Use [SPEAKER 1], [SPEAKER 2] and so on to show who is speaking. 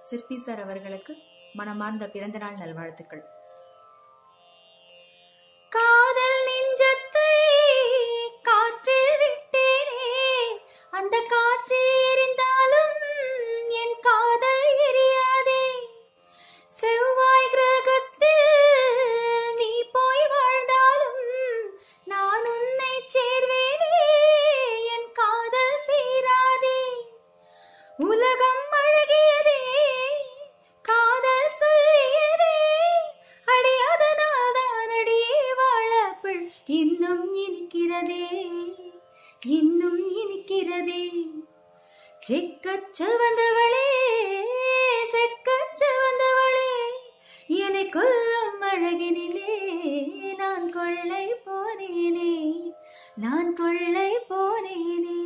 [SPEAKER 1] சிற்பி சார் அவர்களுக்கு மனமார்ந்த பிறந்தநாள் நல்வாழ்த்துக்கள் காதல் நெஞ்சத்தை காற்றில் விட்டேனே அந்த காற்று எரிந்தாலும் என் காதல் எரியாதே செவ்வாய் கிரகத்தில் நீ போய் வாழ்ந்தாலும் நான் உன்னை சேர்வேனே என் காதல் தீராதே உலகம் அழகியதே காதல் சொல்லியதே அடி அதனால் தான் அடியே வாழப்பிள் இன்னும் இனிக்கிறதே இன்னும் இனிக்கிறதே செக்கச் செவந்தவளே செக்கச் செவந்தவளே என்னை கொல்லும் அழகினிலே நான் கொள்ளை போனேனே நான் கொள்ளை போனேனே